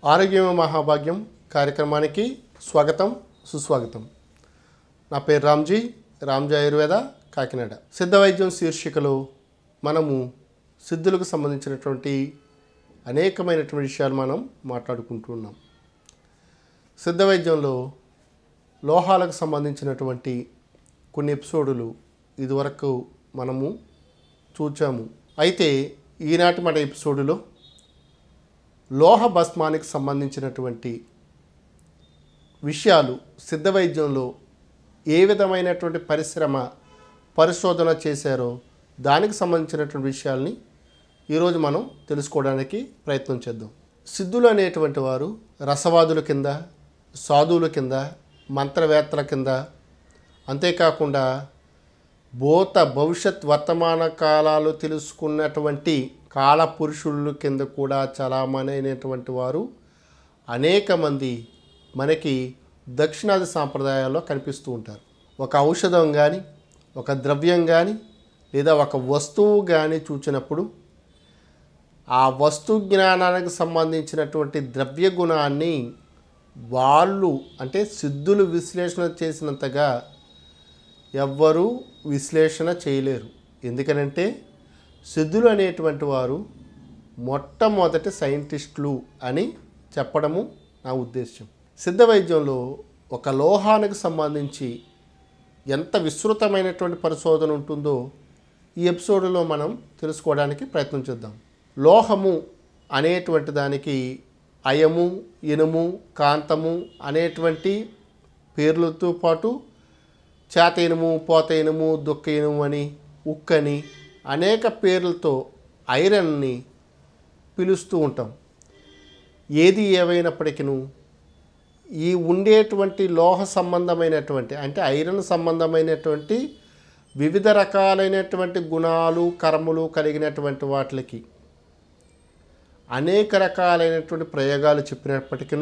ఆరోగ్యమే మహాభాగ్యం కార్యక్రమానికి స్వాగతం సుస్వాగతం నా పేరు రామ్జీ రామ్జీ ఆయుర్వేద కాకినాడ సిద్ధ వైద్యం శీర్షికలో మనము సిద్ధులకు సంబంధించినటువంటి అనేకమైనటువంటి విషయాలు మనం మాట్లాడుకుంటున్నాం సిద్ధ వైద్యంలో లోహాలకు సంబంధించినటువంటి కొన్ని ఎపిసోడులు ఇదివరకు మనము చూచాము అయితే ఈనాటి మన ఎపిసోడులో లోహ భస్మానికి సంబంధించినటువంటి విషయాలు సిద్ధ వైద్యంలో ఏ విధమైనటువంటి పరిశ్రమ పరిశోధన చేశారో దానికి సంబంధించినటువంటి విషయాల్ని ఈరోజు మనం తెలుసుకోవడానికి ప్రయత్నం చేద్దాం సిద్ధులు అనేటువంటి వారు రసవాదుల కింద సాధువుల కింద మంత్రవేత్తల కింద అంతేకాకుండా భూత భవిష్యత్ వర్తమాన కాలాలు తెలుసుకున్నటువంటి కాల పురుషుల కింద కూడా చలామణి అయినటువంటి వారు అనేక మంది మనకి దక్షిణాది సాంప్రదాయాల్లో కనిపిస్తూ ఉంటారు ఒక ఔషధం కానీ ఒక ద్రవ్యం కానీ లేదా ఒక వస్తువు కానీ చూచినప్పుడు ఆ వస్తు జ్ఞానానికి సంబంధించినటువంటి ద్రవ్య గుణాన్ని వాళ్ళు అంటే సిద్ధులు విశ్లేషణ చేసినంతగా ఎవ్వరూ విశ్లేషణ చేయలేరు ఎందుకనంటే సిద్ధులు అనేటువంటి వారు మొట్టమొదటి సైంటిస్టులు అని చెప్పడము నా ఉద్దేశం సిద్ధ వైద్యంలో ఒక లోహానికి సంబంధించి ఎంత విస్తృతమైనటువంటి పరిశోధన ఉంటుందో ఈ ఎపిసోడ్లో మనం తెలుసుకోవడానికి ప్రయత్నం చేద్దాం లోహము అనేటువంటి దానికి అయము ఇనుము కాంతము అనేటువంటి పేర్లతో పాటు చేత ఇనుము పోత ఇనుము దుక్క ఇనుము అని ఉక్కని అనేక పేర్లతో ఐరన్ని పిలుస్తూ ఉంటాం ఏది ఏవైనప్పటికీ ఈ ఉండేటువంటి లోహ సంబంధమైనటువంటి అంటే ఐరన్ సంబంధమైనటువంటి వివిధ రకాలైనటువంటి గుణాలు కర్మలు కలిగినటువంటి వాటికి అనేక రకాలైనటువంటి ప్రయోగాలు చెప్పినప్పటికీ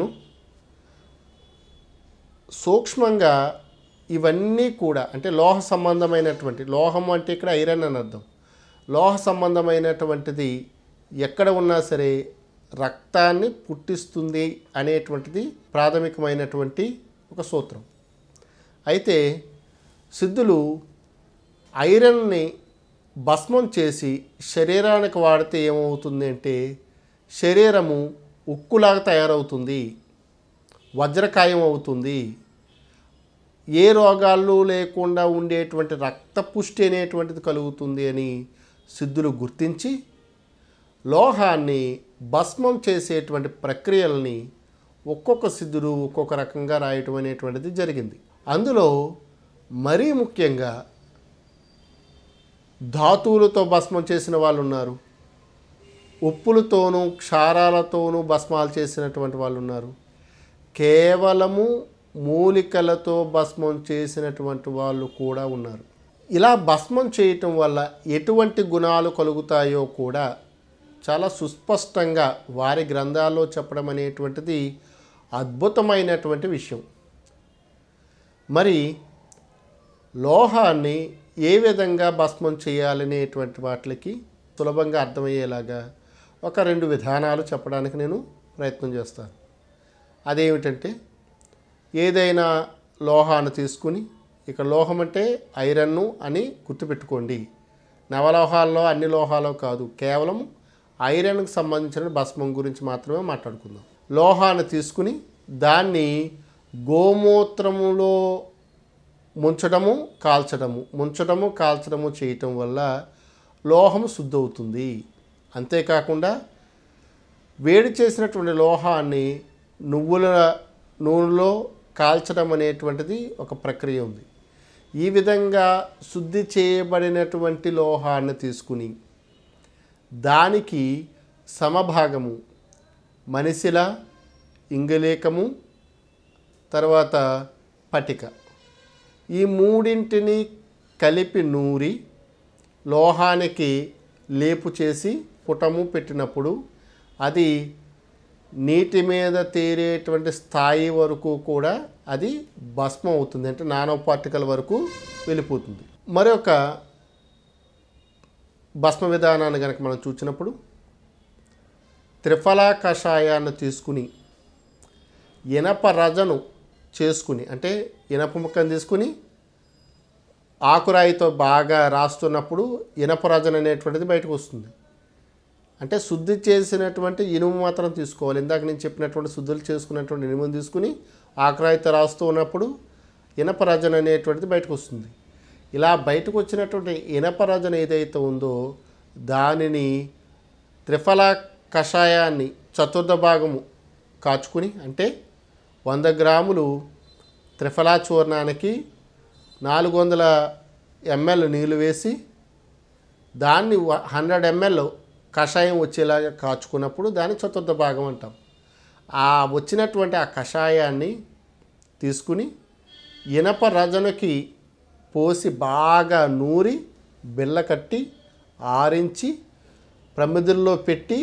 సూక్ష్మంగా ఇవన్నీ కూడా అంటే లోహ సంబంధమైనటువంటి లోహం అంటే ఇక్కడ ఐరన్ అని అర్థం లోహ సంబంధమైనటువంటిది ఎక్కడ ఉన్నా సరే రక్తాన్ని పుట్టిస్తుంది అనేటువంటిది ప్రాథమికమైనటువంటి ఒక సూత్రం అయితే సిద్ధులు ఐరన్ని భస్మం చేసి శరీరానికి వాడితే ఏమవుతుంది అంటే శరీరము ఉక్కులాగా తయారవుతుంది వజ్రకాయం అవుతుంది ఏ రోగాలు లేకుండా ఉండేటువంటి రక్తపుష్టి అనేటువంటిది కలుగుతుంది అని సిద్ధులు గుర్తించి లోహాన్ని భస్మం చేసేటువంటి ప్రక్రియల్ని ఒక్కొక్క సిద్ధుడు ఒక్కొక్క రకంగా రాయటం అనేటువంటిది జరిగింది అందులో మరీ ముఖ్యంగా ధాతువులతో భస్మం చేసిన వాళ్ళు ఉన్నారు ఉప్పులతోనూ క్షారాలతోనూ భస్మాలు చేసినటువంటి వాళ్ళు ఉన్నారు కేవలము మూలికలతో భస్మం చేసినటువంటి వాళ్ళు కూడా ఉన్నారు ఇలా భస్మం చేయటం వల్ల ఎటువంటి గుణాలు కలుగుతాయో కూడా చాలా సుస్పష్టంగా వారి గ్రంథాల్లో చెప్పడం అనేటువంటిది అద్భుతమైనటువంటి విషయం మరి లోహాన్ని ఏ విధంగా భస్మం చేయాలనేటువంటి వాటికి సులభంగా అర్థమయ్యేలాగా ఒక రెండు విధానాలు చెప్పడానికి నేను ప్రయత్నం చేస్తాను అదేమిటంటే ఏదైనా లోహాన్ని తీసుకుని ఇక లోహం అంటే ఐరన్ను అని గుర్తుపెట్టుకోండి నవలోహాల్లో అన్ని లోహాలు కాదు కేవలం ఐరన్కి సంబంధించిన భస్మం గురించి మాత్రమే మాట్లాడుకుందాం లోహాన్ని తీసుకుని దాన్ని గోమూత్రములో ముంచడము కాల్చడము ముంచడము కాల్చడము చేయటం వల్ల లోహం శుద్ధవుతుంది అంతేకాకుండా వేడి చేసినటువంటి లోహాన్ని నువ్వుల నూనెలో కాల్చడం అనేటువంటిది ఒక ప్రక్రియ ఉంది ఈ విధంగా శుద్ధి చేయబడినటువంటి లోహాన్ని తీసుకుని దానికి సమభాగము మనిషిల ఇంగలేకము తర్వాత పటిక ఈ మూడింటిని కలిపి నూరి లోహానికి లేపు చేసి పుటము పెట్టినప్పుడు అది నీటి మీద తేరేటువంటి స్థాయి వరకు కూడా అది భస్మం అవుతుంది అంటే నానో పార్టికల్ వరకు వెళ్ళిపోతుంది మరొక భస్మ విధానాన్ని కనుక మనం చూసినప్పుడు త్రిఫలా కషాయాన్ని తీసుకుని ఇనప రజను చేసుకుని అంటే ఇనప ముక్కను తీసుకుని ఆకురాయితో బాగా రాస్తున్నప్పుడు ఇనప రజన అనేటువంటిది బయటకు వస్తుంది అంటే శుద్ధి చేసినటువంటి ఇనుము మాత్రం తీసుకోవాలి ఇందాక నేను చెప్పినటువంటి శుద్ధులు చేసుకున్నటువంటి ఇనుమును తీసుకుని ఆకురాయితో రాస్తూ ఉన్నప్పుడు ఇనప రజన అనేటువంటిది బయటకు వస్తుంది ఇలా బయటకు వచ్చినటువంటి ఇనప రజన ఏదైతే ఉందో దానిని త్రిఫల కషాయాన్ని చతుర్థ భాగము కాచుకుని అంటే వంద గ్రాములు త్రిఫలా చూర్ణానికి నాలుగు వందల ఎంఎల్ నీళ్ళు వేసి దాన్ని హండ్రెడ్ ఎంఎల్ కషాయం వచ్చేలాగా కాచుకున్నప్పుడు దాన్ని చతుర్థ భాగం అంటాం ఆ వచ్చినటువంటి ఆ కషాయాన్ని తీసుకుని ఇనప రజనకి పోసి బాగా నూరి బిళ్ళ కట్టి ఆరించి ప్రమిదుల్లో పెట్టి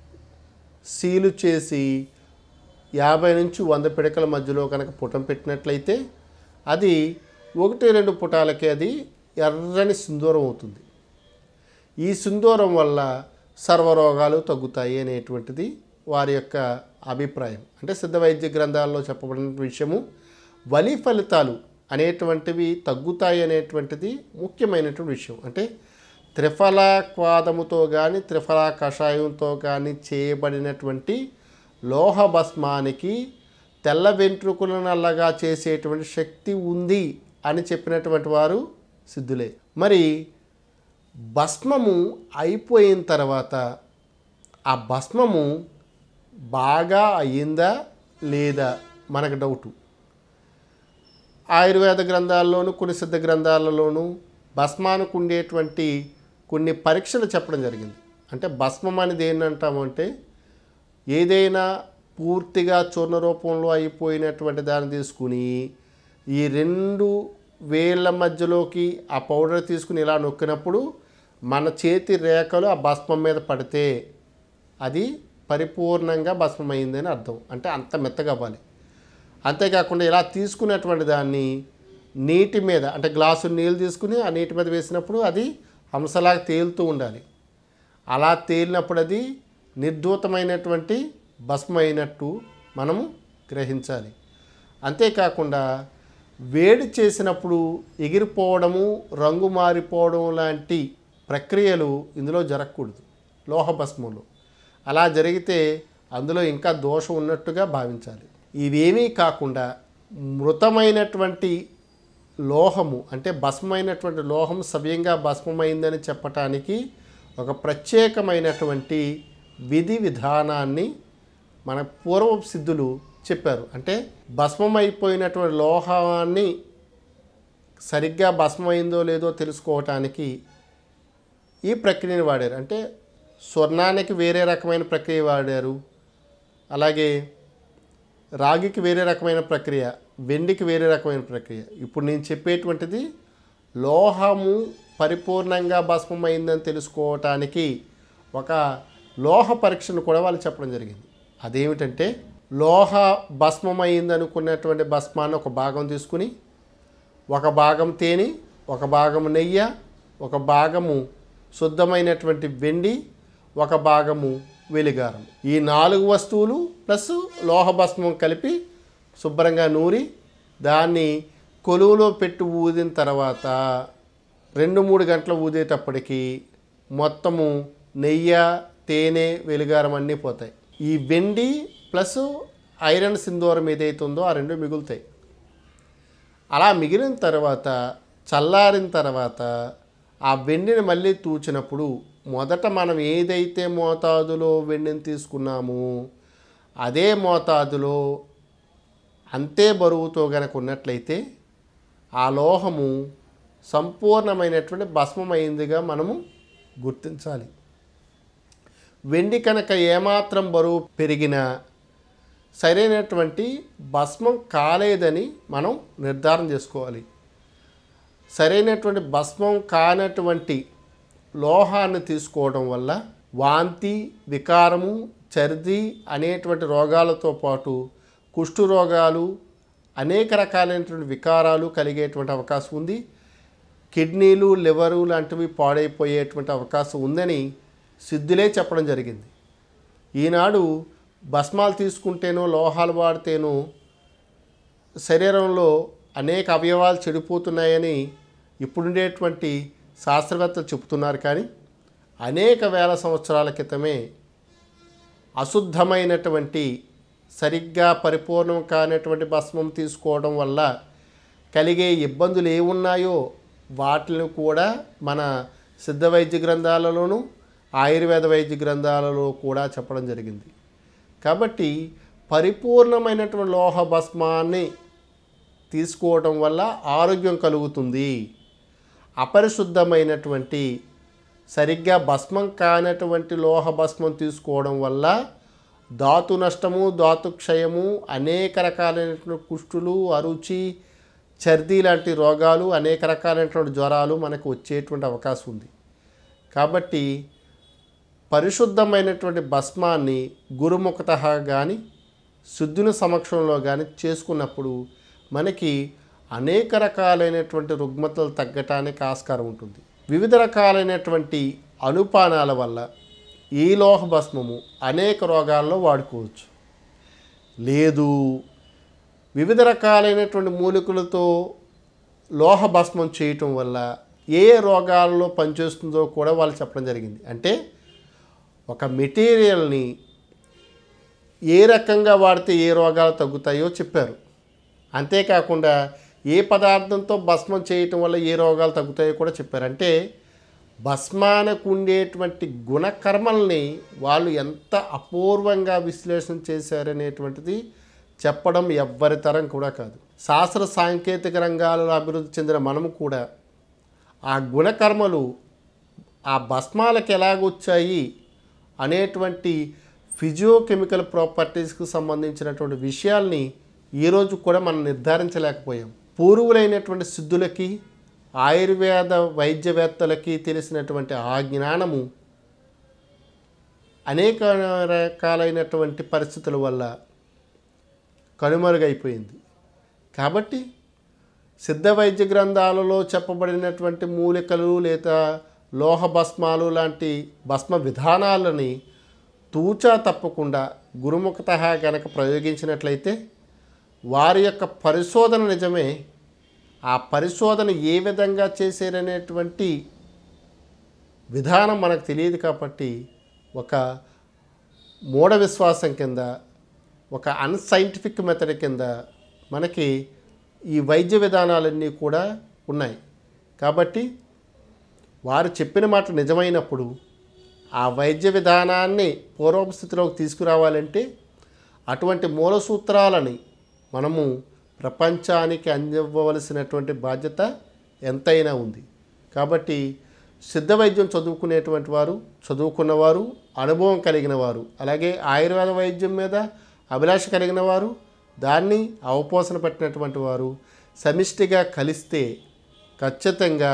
సీలు చేసి యాభై నుంచి వంద పిడకల మధ్యలో కనుక పుటం పెట్టినట్లయితే అది ఒకటి రెండు పుటాలకి అది ఎర్రని సింధూరం అవుతుంది ఈ సింధూరం వల్ల సర్వరోగాలు తగ్గుతాయి అనేటువంటిది వారి యొక్క అభిప్రాయం అంటే సిద్ధ వైద్య గ్రంథాల్లో చెప్పబడిన విషయము వలి ఫలితాలు అనేటువంటివి తగ్గుతాయి అనేటువంటిది ముఖ్యమైనటువంటి విషయం అంటే త్రిఫల క్వాదముతో కానీ త్రిఫల కషాయంతో కానీ చేయబడినటువంటి లోహ భస్మానికి తెల్ల వెంట్రుకలు నల్లగా చేసేటువంటి శక్తి ఉంది అని చెప్పినటువంటి వారు సిద్ధులే మరి భస్మము అయిపోయిన తర్వాత ఆ భస్మము బాగా అయ్యిందా లేదా మనకు డౌటు ఆయుర్వేద గ్రంథాల్లోనూ కొన్ని సిద్ధ గ్రంథాలలోనూ భస్మానికి ఉండేటువంటి కొన్ని పరీక్షలు చెప్పడం జరిగింది అంటే భస్మం అనేది ఏంటంటాము అంటే ఏదైనా పూర్తిగా చూర్ణ రూపంలో అయిపోయినటువంటి దాన్ని తీసుకుని ఈ రెండు వేళ్ళ మధ్యలోకి ఆ పౌడర్ తీసుకుని ఇలా నొక్కినప్పుడు మన చేతి రేఖలు ఆ భస్మం మీద పడితే అది పరిపూర్ణంగా భస్మమైందని అర్థం అంటే అంత మెత్తగా అవ్వాలి అంతేకాకుండా ఇలా తీసుకున్నటువంటి దాన్ని నీటి మీద అంటే గ్లాసు నీళ్ళు తీసుకుని ఆ నీటి మీద వేసినప్పుడు అది హంసలాగా తేలుతూ ఉండాలి అలా తేలినప్పుడు అది నిర్ధూతమైనటువంటి భస్మం అయినట్టు మనము గ్రహించాలి అంతేకాకుండా వేడి చేసినప్పుడు ఎగిరిపోవడము రంగు మారిపోవడం లాంటి ప్రక్రియలు ఇందులో జరగకూడదు లోహ భస్మంలో అలా జరిగితే అందులో ఇంకా దోషం ఉన్నట్టుగా భావించాలి ఇవేమీ కాకుండా మృతమైనటువంటి లోహము అంటే భస్మైనటువంటి లోహం సవ్యంగా భస్మమైందని చెప్పటానికి ఒక ప్రత్యేకమైనటువంటి విధి విధానాన్ని మన పూర్వ సిద్ధులు చెప్పారు అంటే భస్మమైపోయినటువంటి లోహాన్ని సరిగ్గా భస్మమైందో లేదో తెలుసుకోవటానికి ఈ ప్రక్రియని వాడారు అంటే స్వర్ణానికి వేరే రకమైన ప్రక్రియ వాడారు అలాగే రాగికి వేరే రకమైన ప్రక్రియ వెండికి వేరే రకమైన ప్రక్రియ ఇప్పుడు నేను చెప్పేటువంటిది లోహము పరిపూర్ణంగా భస్మమైందని తెలుసుకోవటానికి ఒక లోహ పరీక్షను కూడా వాళ్ళు చెప్పడం జరిగింది అదేమిటంటే లోహ భస్మమైంది అనుకున్నటువంటి భస్మాన్ని ఒక భాగం తీసుకుని ఒక భాగం తేనె ఒక భాగం నెయ్యి ఒక భాగము శుద్ధమైనటువంటి వెండి ఒక భాగము వెలిగారం ఈ నాలుగు వస్తువులు ప్లస్ లోహ భస్మం కలిపి శుభ్రంగా నూరి దాన్ని కొలువులో పెట్టి ఊదిన తర్వాత రెండు మూడు గంటలు ఊదేటప్పటికి మొత్తము నెయ్యి తేనె వెలిగారం అన్నీ పోతాయి ఈ వెండి ప్లస్ ఐరన్ సింధూరం ఏదైతే ఉందో ఆ రెండు మిగులుతాయి అలా మిగిలిన తర్వాత చల్లారిన తర్వాత ఆ వెండిని మళ్ళీ తూచినప్పుడు మొదట మనం ఏదైతే మోతాదులో వెండిని తీసుకున్నామో అదే మోతాదులో అంతే బరువుతో గనక ఉన్నట్లయితే ఆ లోహము సంపూర్ణమైనటువంటి భస్మమైందిగా మనము గుర్తించాలి వెండి కనుక ఏమాత్రం బరువు పెరిగినా సరైనటువంటి భస్మం కాలేదని మనం నిర్ధారణ చేసుకోవాలి సరైనటువంటి భస్మం కానటువంటి లోహాన్ని తీసుకోవడం వల్ల వాంతి వికారము చర్ది అనేటువంటి రోగాలతో పాటు కుష్టు రోగాలు అనేక రకాలైనటువంటి వికారాలు కలిగేటువంటి అవకాశం ఉంది కిడ్నీలు లివరు లాంటివి పాడైపోయేటువంటి అవకాశం ఉందని సిద్ధులే చెప్పడం జరిగింది ఈనాడు భస్మాలు తీసుకుంటేనో లోహాలు వాడితేనో శరీరంలో అనేక అవయవాలు చెడిపోతున్నాయని ఇప్పుడుండేటువంటి శాస్త్రవేత్తలు చెబుతున్నారు కానీ అనేక వేల సంవత్సరాల క్రితమే అశుద్ధమైనటువంటి సరిగ్గా పరిపూర్ణం కానటువంటి భస్మం తీసుకోవడం వల్ల కలిగే ఇబ్బందులు ఏమున్నాయో వాటిని కూడా మన సిద్ధ వైద్య గ్రంథాలలోనూ ఆయుర్వేద వైద్య గ్రంథాలలో కూడా చెప్పడం జరిగింది కాబట్టి పరిపూర్ణమైనటువంటి లోహ భస్మాన్ని తీసుకోవడం వల్ల ఆరోగ్యం కలుగుతుంది అపరిశుద్ధమైనటువంటి సరిగ్గా భస్మం కానటువంటి లోహ భస్మం తీసుకోవడం వల్ల ధాతు నష్టము ధాతు క్షయము అనేక రకాలైనటువంటి కుష్టులు అరుచి చర్దీ లాంటి రోగాలు అనేక రకాలైనటువంటి జ్వరాలు మనకు వచ్చేటువంటి అవకాశం ఉంది కాబట్టి పరిశుద్ధమైనటువంటి భస్మాన్ని గురుముఖత కానీ శుద్ధుని సమక్షంలో కానీ చేసుకున్నప్పుడు మనకి అనేక రకాలైనటువంటి రుగ్మతలు తగ్గటానికి ఆస్కారం ఉంటుంది వివిధ రకాలైనటువంటి అనుపానాల వల్ల ఈ లోహ భస్మము అనేక రోగాల్లో వాడుకోవచ్చు లేదు వివిధ రకాలైనటువంటి మూలికలతో లోహ భస్మం చేయటం వల్ల ఏ రోగాల్లో పనిచేస్తుందో కూడా వాళ్ళు చెప్పడం జరిగింది అంటే ఒక మెటీరియల్ని ఏ రకంగా వాడితే ఏ రోగాలు తగ్గుతాయో చెప్పారు అంతేకాకుండా ఏ పదార్థంతో భస్మం చేయటం వల్ల ఏ రోగాలు తగ్గుతాయో కూడా చెప్పారు అంటే భస్మానికి ఉండేటువంటి గుణకర్మల్ని వాళ్ళు ఎంత అపూర్వంగా విశ్లేషణ చేశారనేటువంటిది చెప్పడం ఎవ్వరి తరం కూడా కాదు శాస్త్ర సాంకేతిక రంగాలలో అభివృద్ధి చెందిన మనము కూడా ఆ గుణకర్మలు ఆ భస్మాలకు ఎలాగొచ్చాయి అనేటువంటి ఫిజియోకెమికల్ ప్రాపర్టీస్కి సంబంధించినటువంటి విషయాల్ని ఈరోజు కూడా మనం నిర్ధారించలేకపోయాం పూర్వులైనటువంటి సిద్ధులకి ఆయుర్వేద వైద్యవేత్తలకి తెలిసినటువంటి ఆ జ్ఞానము అనేక రకాలైనటువంటి పరిస్థితుల వల్ల కనుమరుగైపోయింది కాబట్టి సిద్ధ వైద్య గ్రంథాలలో చెప్పబడినటువంటి మూలికలు లేదా లోహ భస్మాలు లాంటి భస్మ విధానాలని తూచా తప్పకుండా గురుముఖత గనక ప్రయోగించినట్లయితే వారి యొక్క పరిశోధన నిజమే ఆ పరిశోధన ఏ విధంగా చేశారనేటువంటి విధానం మనకు తెలియదు కాబట్టి ఒక మూఢ విశ్వాసం కింద ఒక అన్సైంటిఫిక్ మెథడ్ కింద మనకి ఈ వైద్య విధానాలన్నీ కూడా ఉన్నాయి కాబట్టి వారు చెప్పిన మాట నిజమైనప్పుడు ఆ వైద్య విధానాన్ని పూర్వపు స్థితిలోకి తీసుకురావాలంటే అటువంటి మూల సూత్రాలని మనము ప్రపంచానికి అందివ్వవలసినటువంటి బాధ్యత ఎంతైనా ఉంది కాబట్టి సిద్ధ వైద్యం చదువుకునేటువంటి వారు చదువుకున్నవారు అనుభవం కలిగిన వారు అలాగే ఆయుర్వేద వైద్యం మీద అభిలాష కలిగిన వారు దాన్ని అవపోసన పెట్టినటువంటి వారు సమిష్టిగా కలిస్తే ఖచ్చితంగా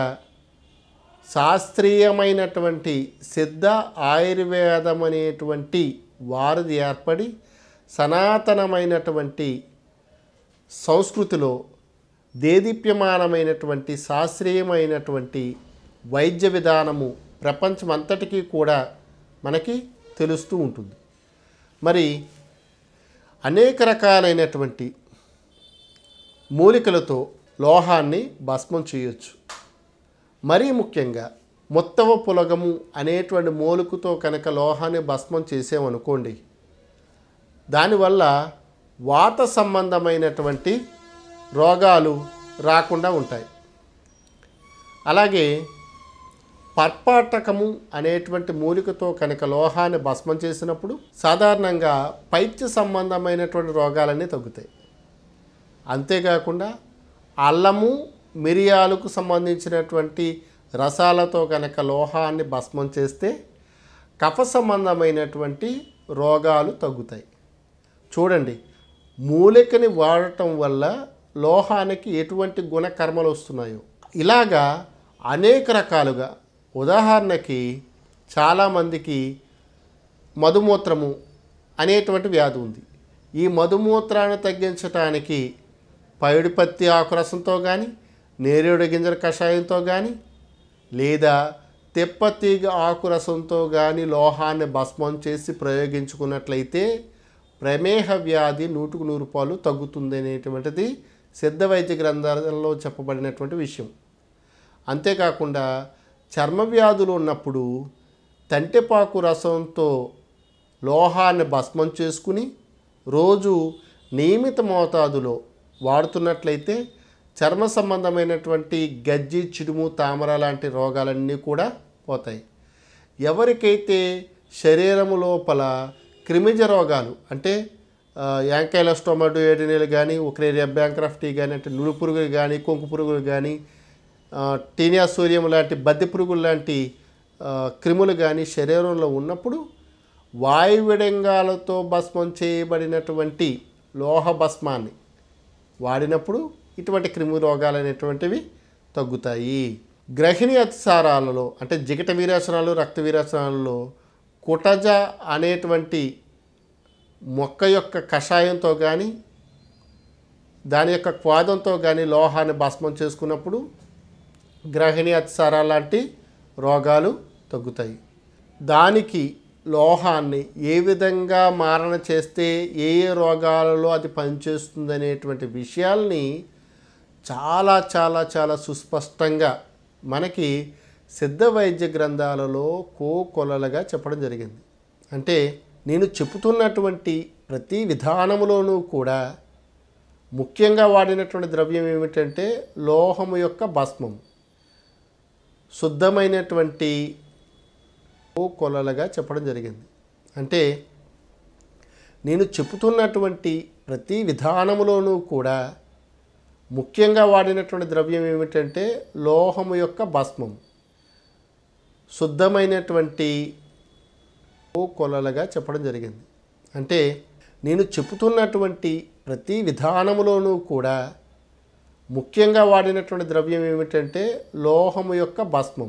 శాస్త్రీయమైనటువంటి సిద్ధ ఆయుర్వేదం అనేటువంటి వారిది ఏర్పడి సనాతనమైనటువంటి సంస్కృతిలో దేదీప్యమానమైనటువంటి శాస్త్రీయమైనటువంటి వైద్య విధానము ప్రపంచమంతటికీ కూడా మనకి తెలుస్తూ ఉంటుంది మరి అనేక రకాలైనటువంటి మూలికలతో లోహాన్ని భస్మం చేయొచ్చు మరీ ముఖ్యంగా మొత్తవ పులగము అనేటువంటి మూలికతో కనుక లోహాన్ని భస్మం చేసామనుకోండి దానివల్ల వాత సంబంధమైనటువంటి రోగాలు రాకుండా ఉంటాయి అలాగే పర్పాటకము అనేటువంటి మూలికతో కనుక లోహాన్ని భస్మం చేసినప్పుడు సాధారణంగా పైత్య సంబంధమైనటువంటి రోగాలన్నీ తగ్గుతాయి అంతేకాకుండా అల్లము మిరియాలకు సంబంధించినటువంటి రసాలతో కనుక లోహాన్ని భస్మం చేస్తే కఫ సంబంధమైనటువంటి రోగాలు తగ్గుతాయి చూడండి మూలికని వాడటం వల్ల లోహానికి ఎటువంటి గుణకర్మలు వస్తున్నాయో ఇలాగా అనేక రకాలుగా ఉదాహరణకి చాలామందికి మధుమూత్రము అనేటువంటి వ్యాధి ఉంది ఈ మధుమూత్రాన్ని తగ్గించటానికి పైడిపత్తి ఆకురసంతో కానీ నేరేడు గింజల కషాయంతో కానీ లేదా తెప్పతీగ ఆకురసంతో కానీ లోహాన్ని భస్మం చేసి ప్రయోగించుకున్నట్లయితే ప్రమేహ వ్యాధి నూటుకు నూరు పాలు తగ్గుతుంది అనేటువంటిది సిద్ధ వైద్య గ్రంథాలలో చెప్పబడినటువంటి విషయం అంతేకాకుండా చర్మ వ్యాధులు ఉన్నప్పుడు తంటెపాకు రసంతో లోహాన్ని భస్మం చేసుకుని రోజు నియమిత మోతాదులో వాడుతున్నట్లయితే చర్మ సంబంధమైనటువంటి గజ్జి చిడుము తామర లాంటి రోగాలన్నీ కూడా పోతాయి ఎవరికైతే శరీరము లోపల క్రిమిజ రోగాలు అంటే ఆ, యాంకైలోస్టోమాటో ఏడినీలు కానీ ఉక్రేరియా బ్యాంక్రాఫ్టీ కానీ అంటే నులు పురుగులు కానీ కొంకు పురుగులు కానీ టీనియా సూర్యం లాంటి బద్దె పురుగులు లాంటి ఆ, క్రిములు కానీ శరీరంలో ఉన్నప్పుడు వాయువిడంగాలతో భస్మం చేయబడినటువంటి లోహ భస్మాన్ని వాడినప్పుడు ఇటువంటి క్రిమి రోగాలు అనేటువంటివి తగ్గుతాయి గ్రహిణి అతిసారాలలో అంటే జిగట వీరాసనాలు రక్త వీరాసనాలలో కుటజ అనేటువంటి మొక్క యొక్క కషాయంతో కానీ దాని యొక్క క్వాదంతో కానీ లోహాన్ని భస్మం చేసుకున్నప్పుడు గ్రహిణి అతిసారాలు లాంటి రోగాలు తగ్గుతాయి దానికి లోహాన్ని ఏ విధంగా మారణ చేస్తే ఏ ఏ రోగాలలో అది పనిచేస్తుంది అనేటువంటి విషయాల్ని చాలా చాలా చాలా సుస్పష్టంగా మనకి సిద్ధ వైద్య గ్రంథాలలో కోకొలలుగా చెప్పడం జరిగింది అంటే నేను చెబుతున్నటువంటి ప్రతి విధానములోనూ కూడా ముఖ్యంగా వాడినటువంటి ద్రవ్యం ఏమిటంటే లోహము యొక్క భస్మం శుద్ధమైనటువంటి కొలలుగా చెప్పడం జరిగింది అంటే నేను చెబుతున్నటువంటి ప్రతి విధానములోనూ కూడా ముఖ్యంగా వాడినటువంటి ద్రవ్యం ఏమిటంటే లోహము యొక్క భస్మం శుద్ధమైనటువంటి కొలలుగా చెప్పడం జరిగింది అంటే నేను చెబుతున్నటువంటి ప్రతి విధానములోనూ కూడా ముఖ్యంగా వాడినటువంటి ద్రవ్యం ఏమిటంటే లోహము యొక్క భస్మం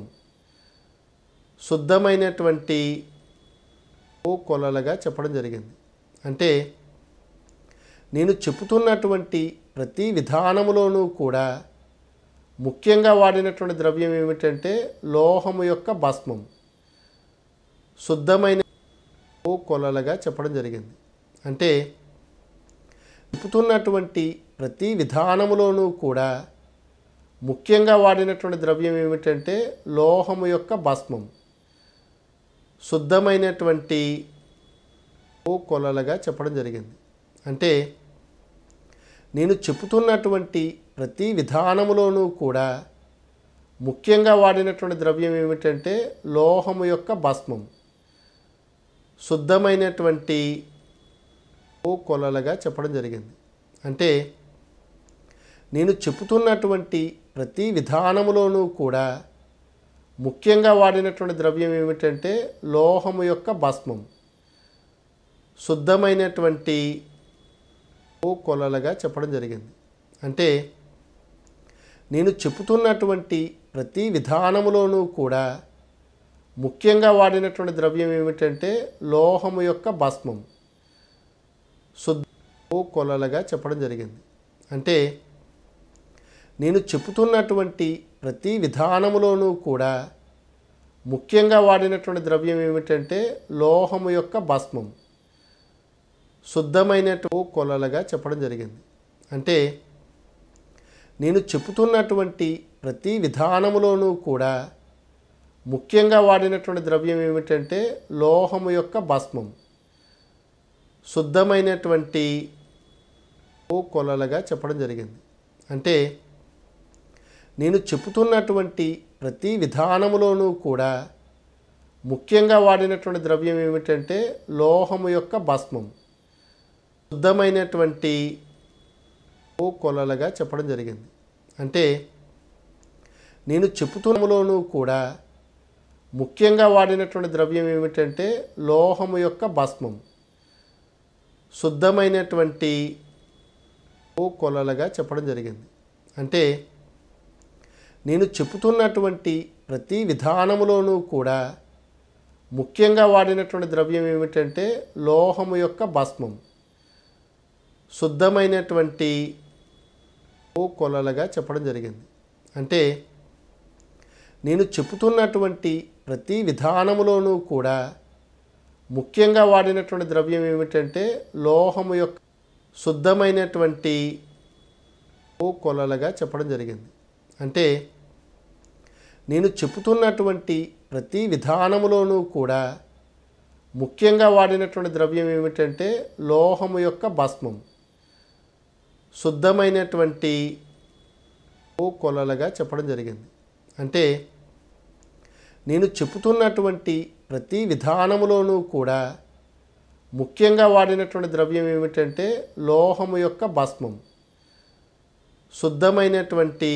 శుద్ధమైనటువంటి కొలలుగా చెప్పడం జరిగింది అంటే నేను చెబుతున్నటువంటి ప్రతి విధానములోనూ కూడా ముఖ్యంగా వాడినటువంటి ద్రవ్యం ఏమిటంటే లోహము యొక్క భస్మం శుద్ధమైన కొలలుగా చెప్పడం జరిగింది అంటే చెబుతున్నటువంటి ప్రతి విధానములోనూ కూడా ముఖ్యంగా వాడినటువంటి ద్రవ్యం ఏమిటంటే లోహము యొక్క భస్మం శుద్ధమైనటువంటి కొలలుగా చెప్పడం జరిగింది అంటే నేను చెబుతున్నటువంటి ప్రతి విధానములోనూ కూడా ముఖ్యంగా వాడినటువంటి ద్రవ్యం ఏమిటంటే లోహము యొక్క భస్మం శుద్ధమైనటువంటి కొలలుగా చెప్పడం జరిగింది అంటే నేను చెబుతున్నటువంటి ప్రతి విధానములోనూ కూడా ముఖ్యంగా వాడినటువంటి ద్రవ్యం ఏమిటంటే లోహము యొక్క భస్మం శుద్ధమైనటువంటి కొలలుగా చెప్పడం జరిగింది అంటే నేను చెబుతున్నటువంటి ప్రతి విధానములోనూ కూడా ముఖ్యంగా వాడినటువంటి ద్రవ్యం ఏమిటంటే లోహము యొక్క భస్మం శుద్ధ కొలలుగా చెప్పడం జరిగింది అంటే నేను చెబుతున్నటువంటి ప్రతి విధానములోనూ కూడా ముఖ్యంగా వాడినటువంటి ద్రవ్యం ఏమిటంటే లోహము యొక్క భస్మం శుద్ధమైనటు కొలలుగా చెప్పడం జరిగింది అంటే నేను చెబుతున్నటువంటి ప్రతి విధానములోనూ కూడా ముఖ్యంగా వాడినటువంటి ద్రవ్యం ఏమిటంటే లోహము యొక్క భస్మం శుద్ధమైనటువంటి కొలలుగా చెప్పడం జరిగింది అంటే నేను చెబుతున్నటువంటి ప్రతి విధానములోనూ కూడా ముఖ్యంగా వాడినటువంటి ద్రవ్యం ఏమిటంటే లోహము యొక్క భస్మం శుద్ధమైనటువంటి కొలలుగా చెప్పడం జరిగింది అంటే నేను చెబుతున్నములోనూ కూడా ముఖ్యంగా వాడినటువంటి ద్రవ్యం ఏమిటంటే లోహము యొక్క భస్మం శుద్ధమైనటువంటి కొలలుగా చెప్పడం జరిగింది అంటే నేను చెబుతున్నటువంటి ప్రతి విధానములోనూ కూడా ముఖ్యంగా వాడినటువంటి ద్రవ్యం ఏమిటంటే లోహము యొక్క భస్మం శుద్ధమైనటువంటి కొలలుగా చెప్పడం జరిగింది అంటే నేను చెబుతున్నటువంటి ప్రతి విధానములోనూ కూడా ముఖ్యంగా వాడినటువంటి ద్రవ్యం ఏమిటంటే లోహము యొక్క శుద్ధమైనటువంటి కొలలుగా చెప్పడం జరిగింది అంటే నేను చెబుతున్నటువంటి ప్రతి విధానములోనూ కూడా ముఖ్యంగా వాడినటువంటి ద్రవ్యం ఏమిటంటే లోహము యొక్క భస్మం శుద్ధమైనటువంటి కొలలుగా చెప్పడం జరిగింది అంటే నేను చెబుతున్నటువంటి ప్రతి విధానములోనూ కూడా ముఖ్యంగా వాడినటువంటి ద్రవ్యం ఏమిటంటే లోహము యొక్క భస్మం శుద్ధమైనటువంటి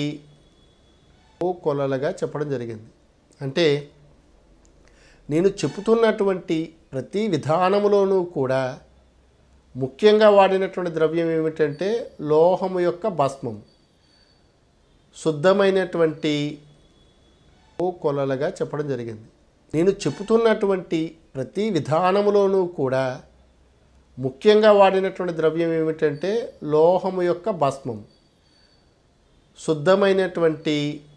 కొలలుగా చెప్పడం జరిగింది అంటే నేను చెబుతున్నటువంటి ప్రతి విధానములోనూ కూడా ముఖ్యంగా వాడినటువంటి ద్రవ్యం ఏమిటంటే లోహము యొక్క భస్మం శుద్ధమైనటువంటి కొలలుగా చెప్పడం జరిగింది నేను చెబుతున్నటువంటి ప్రతి విధానములోనూ కూడా ముఖ్యంగా వాడినటువంటి ద్రవ్యం ఏమిటంటే లోహము యొక్క భస్మం శుద్ధమైనటువంటి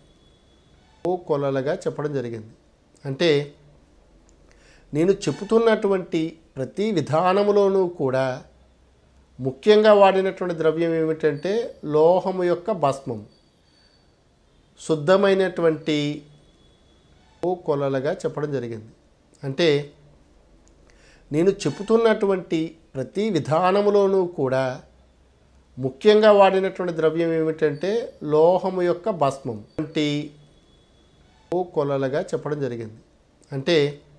కొలలుగా చెప్పడం జరిగింది అంటే నేను చెబుతున్నటువంటి ప్రతి విధానములోనూ కూడా ముఖ్యంగా వాడినటువంటి ద్రవ్యం ఏమిటంటే లోహము యొక్క భస్మం శుద్ధమైనటువంటి కొలలుగా చెప్పడం జరిగింది అంటే నేను చెబుతున్నటువంటి ప్రతి విధానములోనూ కూడా ముఖ్యంగా వాడినటువంటి ద్రవ్యం ఏమిటంటే లోహము యొక్క భస్మం వంటి కొలలుగా చెప్పడం జరిగింది అంటే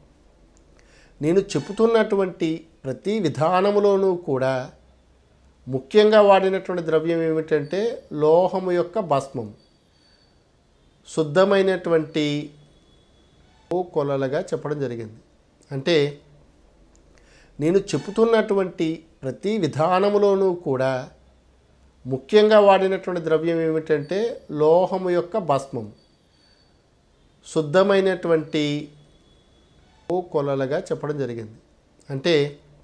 నేను చెబుతున్నటువంటి ప్రతి విధానములోనూ కూడా ముఖ్యంగా వాడినటువంటి ద్రవ్యం ఏమిటంటే లోహము యొక్క భస్మం శుద్ధమైనటువంటి కొలలుగా చెప్పడం జరిగింది అంటే నేను చెబుతున్నటువంటి ప్రతి విధానములోనూ కూడా ముఖ్యంగా వాడినటువంటి ద్రవ్యం ఏమిటంటే లోహము యొక్క భస్మం శుద్ధమైనటువంటి కొలలుగా చెప్పడం జరిగింది అంటే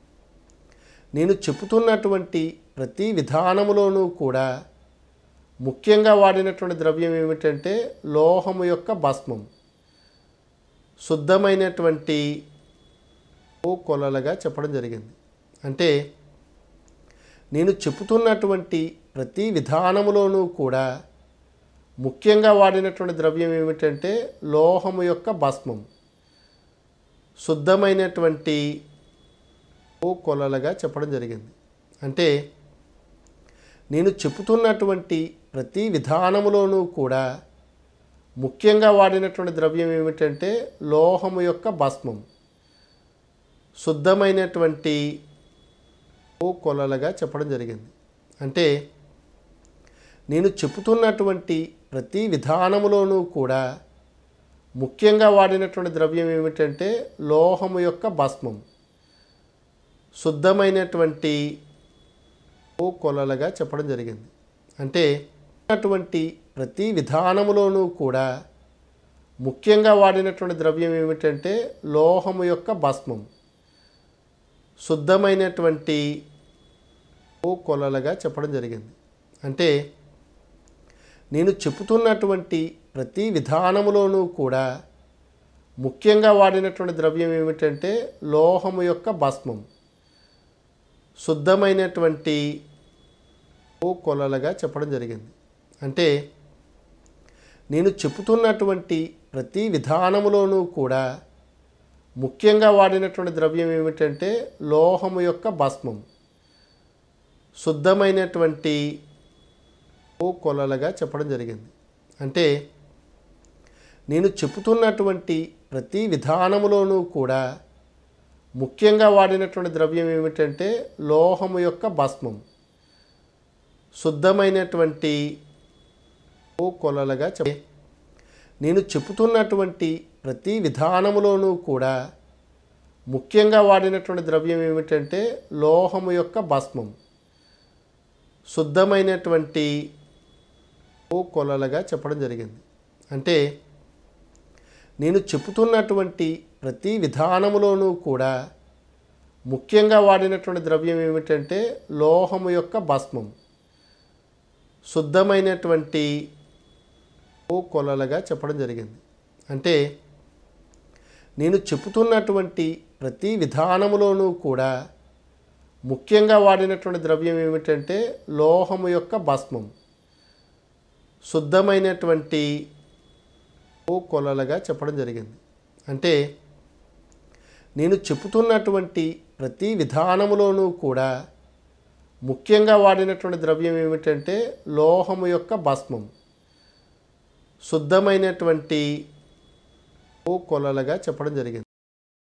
నేను చెబుతున్నటువంటి ప్రతి విధానములోనూ కూడా ముఖ్యంగా వాడినటువంటి ద్రవ్యం ఏమిటంటే లోహము యొక్క భస్మం శుద్ధమైనటువంటి కొలలుగా చెప్పడం జరిగింది అంటే నేను చెబుతున్నటువంటి ప్రతి విధానములోనూ కూడా ముఖ్యంగా వాడినటువంటి ద్రవ్యం ఏమిటంటే లోహము యొక్క భస్మం శుద్ధమైనటువంటి కొలలుగా చెప్పడం జరిగింది అంటే నేను చెబుతున్నటువంటి ప్రతి విధానములోనూ కూడా ముఖ్యంగా వాడినటువంటి ద్రవ్యం ఏమిటంటే లోహము యొక్క భస్మం శుద్ధమైనటువంటి కొలలుగా చెప్పడం జరిగింది అంటే నేను చెబుతున్నటువంటి ప్రతి విధానములోనూ కూడా ముఖ్యంగా వాడినటువంటి ద్రవ్యం ఏమిటంటే లోహము యొక్క భస్మం శుద్ధమైనటువంటి కొలలుగా చెప్పడం జరిగింది అంటే అటువంటి ప్రతి విధానములోనూ కూడా ముఖ్యంగా వాడినటువంటి ద్రవ్యం ఏమిటంటే లోహము యొక్క భస్మం శుద్ధమైనటువంటి కొలలుగా చెప్పడం జరిగింది అంటే నేను చెబుతున్నటువంటి ప్రతి విధానములోనూ కూడా ముఖ్యంగా వాడినటువంటి ద్రవ్యం ఏమిటంటే లోహము యొక్క భస్మం శుద్ధమైనటువంటి కొలలుగా చెప్పడం జరిగింది అంటే నేను చెబుతున్నటువంటి ప్రతి విధానములోనూ కూడా ముఖ్యంగా వాడినటువంటి ద్రవ్యం ఏమిటంటే లోహము యొక్క భస్మం శుద్ధమైనటువంటి కొలలుగా చెప్పడం జరిగింది అంటే నేను చెబుతున్నటువంటి ప్రతి విధానములోనూ కూడా ముఖ్యంగా వాడినటువంటి ద్రవ్యం ఏమిటంటే లోహము యొక్క భస్మం శుద్ధమైనటువంటి కొలలుగా చెప్ నేను చెబుతున్నటువంటి ప్రతి విధానములోనూ కూడా ముఖ్యంగా వాడినటువంటి ద్రవ్యం ఏమిటంటే లోహము యొక్క భస్మం శుద్ధమైనటువంటి కొలలుగా చెప్పడం జరిగింది అంటే నేను చెబుతున్నటువంటి ప్రతి విధానములోనూ కూడా ముఖ్యంగా వాడినటువంటి ద్రవ్యం ఏమిటంటే లోహము యొక్క భస్మం శుద్ధమైనటువంటి కొలలుగా చెప్పడం జరిగింది అంటే నేను చెబుతున్నటువంటి ప్రతి విధానములోనూ కూడా ముఖ్యంగా వాడినటువంటి ద్రవ్యం ఏమిటంటే లోహము యొక్క భస్మం శుద్ధమైనటువంటి కొలలుగా చెప్పడం జరిగింది అంటే నేను చెబుతున్నటువంటి ప్రతి విధానములోనూ కూడా ముఖ్యంగా వాడినటువంటి ద్రవ్యం ఏమిటంటే లోహము యొక్క భస్మం శుద్ధమైనటువంటి కొలలుగా చెప్పడం జరిగింది